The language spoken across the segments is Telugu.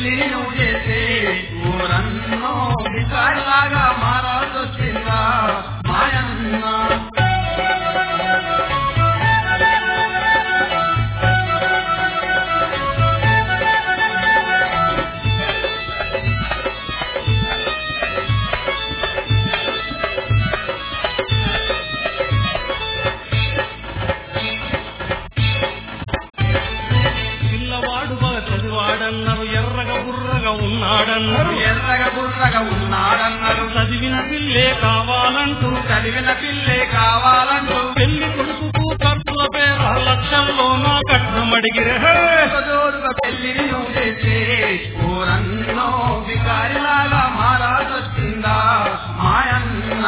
పెళ్లి నువ్వు చేసే ఊరన్నో బికారిలాగా మారాల్సొచ్చిందా మాయన్న పిల్లవాడుగా చదివాడన్నారు ఎర్రగా బుర్రగా ఉన్నాడన్నారు ఎర్రగా బుర్రగా ఉన్నాడన్నారు చదివిన పిల్లే కావాలంటూ చదివిన పిల్లే కావాలంటూ పెళ్లి కొడుకుకు ఖర్చుల పేర లక్షల్లో నా కట్నం అడిగిరే జోరుగా పెళ్లి నువ్వు చేసే ఊరన్నో బికారిలాగా మారాల్సొచ్చిందా మాయన్న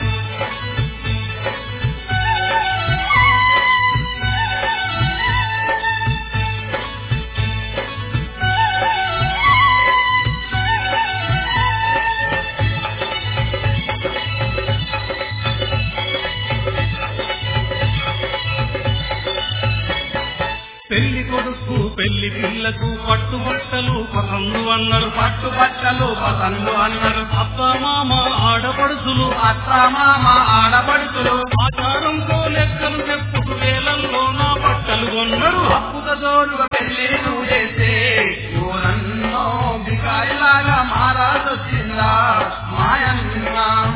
పెళ్లి కొడుకు పెళ్లి పిల్లకు పట్టుబట్టలు పసందు అన్నారు పట్టుబట్టలు పసందు అన్నారు అత్త మామ ఆడపడుచులు అత్త మామ ఆడపడుతులు ఆచారంతో లెక్కలు చెప్పుకు వేలల్లో నా బట్టలు కొన్నారు అప్పుత జోరుగా పెళ్లి నువ్వు చేసే ఊరన్నో బికారిలాగా మారాల్సొచ్చిందా మాయన్న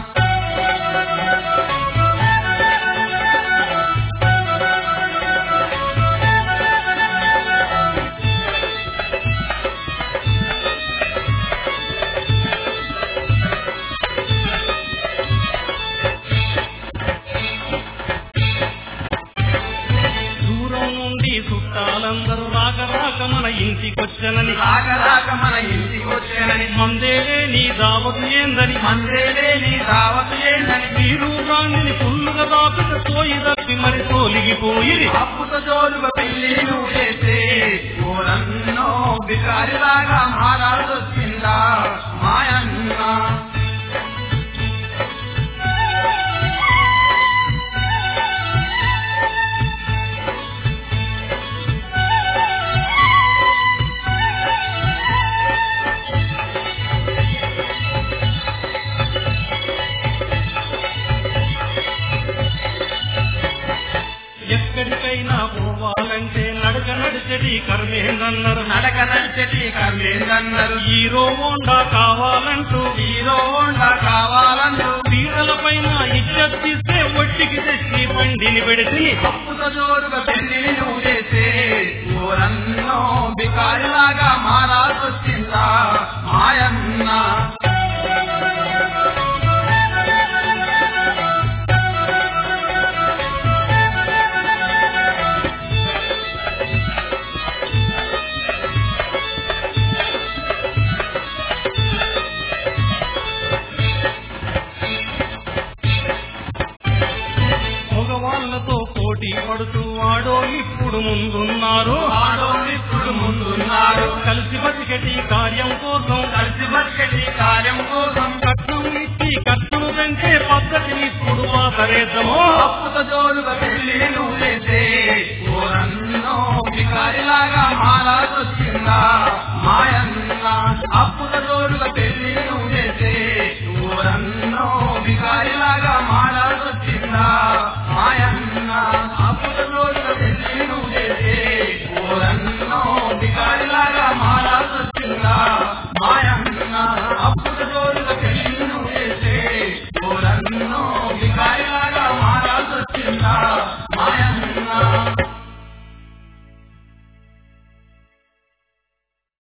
దూరం నుండి చుట్టాలందరూ రాక రాక మన ఇంటికొచ్చనని రాక రాక మన ఇంటికి వచ్చానని మందే నీ దావతు ఏందని మందేలే నీ దావతు ఏంటని మీరు రాణిని ఫుల్లుగా దాపిక తోయి తప్పి మరి తోలిగిపోయి అప్పుత జోరుగా పెళ్లి నువ్వు చేసే ఊరన్నో బికారిలాగా మారాల్సొచ్చిందా మాయన్న ఎక్కడికైనా పోవాలంటే నడక నడిచెడి కర్మేందన్నారు నడక నడిచెటి కర్మేందన్నారు హీరో హోండా కావాలంటూ హీరో హోండా కావాలంటూ పీడల పైన ఇచ్చే ఒట్టికి తెచ్చి బండిని పెడితే అప్పుత జోరుగా పెళ్లి నువ్వు చేసే ఊరన్నో బికారిలాగా మారాల్సొచ్చిందా మాయన్న మగవాళ్లతో పోటీ పడుతూ ఆడో ఇప్పుడు ముందున్నారు ఆడోళ్ళిప్పుడు ముందున్నారు కలిసి బతికెటి కార్యం కోసం కలిసి బతికటి కార్యం కోసం కట్నం ఇచ్చి ఖర్చులు పెంచే పద్ధతి ఇప్పుడు ఆదరేద్దాము అప్పుత జోరుగా పెళ్లి నువ్వు చేసే